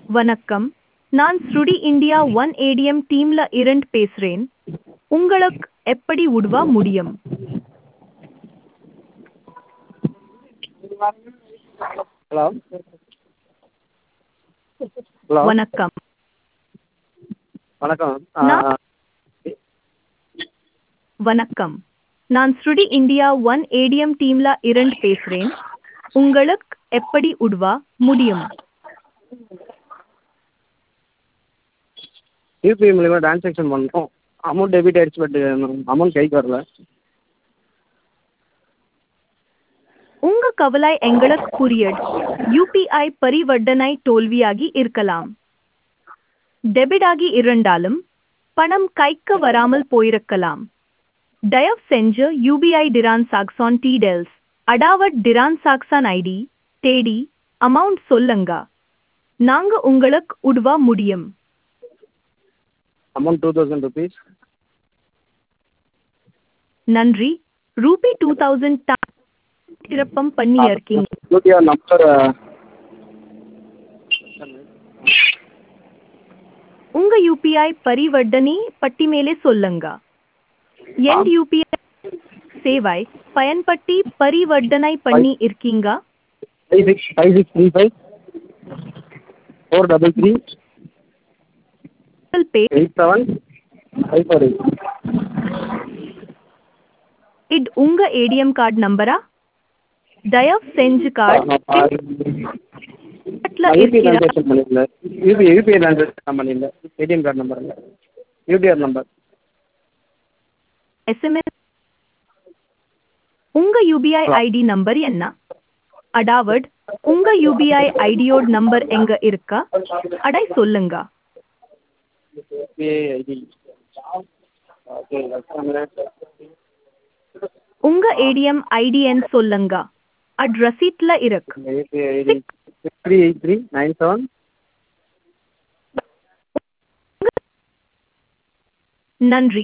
வணக்கம் நான் ஸ்ருடி இந்தியா ஒன் ஏடிஎம் டீம்ல இருந்து பேசுறேன் உங்களுக்கு எப்படி உதவ முடியும் ஹலோ ஹலோ வணக்கம் வணக்கம் நான்- வணக்கம் நான் ஸ்ருடி இந்தியா ஒன் ஏடிஎம் டீம்ல இருந்து பேசுறேன் உங்களுக்கு எப்படி உதவ முடியும் யூபிஐ மூலிமா ட்ரான்சாக்ஷன் பண்ணோம் அமௌண்ட் டெபிட் ஆயிடுச்சு பட் அமௌண்ட் கைக்கு வரல உங்க கவலை எங்களுக்கு புரியுது யூபிஐ பரிவர்த்தனை தோல்வியாகி இருக்கலாம் டெபிட் ஆகி இருந்தாலும் பணம் கைக்கு வராமல் போயிருக்கலாம் தயவு செஞ்சு யூபிஐ டிரான் சாக்ஸான் டீடெயில்ஸ் அடாவட் டிரான் சாக்ஸான் ஐடி தேடி அமௌண்ட் சொல்லுங்க நாங்க உங்களுக்கு உதவ முடியும் அமௌண்ட் டூ தௌசண்ட் ருபீஸ் நன்றி ரூபி டூ தௌசண்ட் திருப்பம் பண்ணி இருக்கீங்க யூபிஆர் நம்பர் உங்க யூபிஐ பரிவர்த்தனை பட்டி மேலே சொல்லுங்க என் யூபிஐ சேவை பயன்படுத்தி பரிவர்த்தனை பண்ணி இருக்கீங்க five six five six three five four double three Google Pay eight seven five four eight இது உங்க ஏடிஎம் கார்டு நம்பரா தயவு செஞ்சு கார்டு யூபிஐ ட்ரான்சாக்ஷன் பண்ணியிருந்தேன் யூபிஐ யூபிஐ ட்ரான்சாக்ஷன் பண்ணியிருந்தேன் ஏடிஎம் கார்டு நம்பர் இல்லை யூடிஆர் நம்பர் எஸ்எம்எஸ் உங்க யூபிஐ ஐடி நம்பர் என்ன அடாவட் உங்க யூபிஐ ஐடியோட நம்பர் எங்க இருக்கா அடை சொல்லுங்க யூபிஐ ஐடி ஓகே உங்க ஏடிஎம் ஐடிஎன் சொல்லுங்க அட் ரசீட்ல இருக்கு UPI ID six three eight three nine seven நன்றி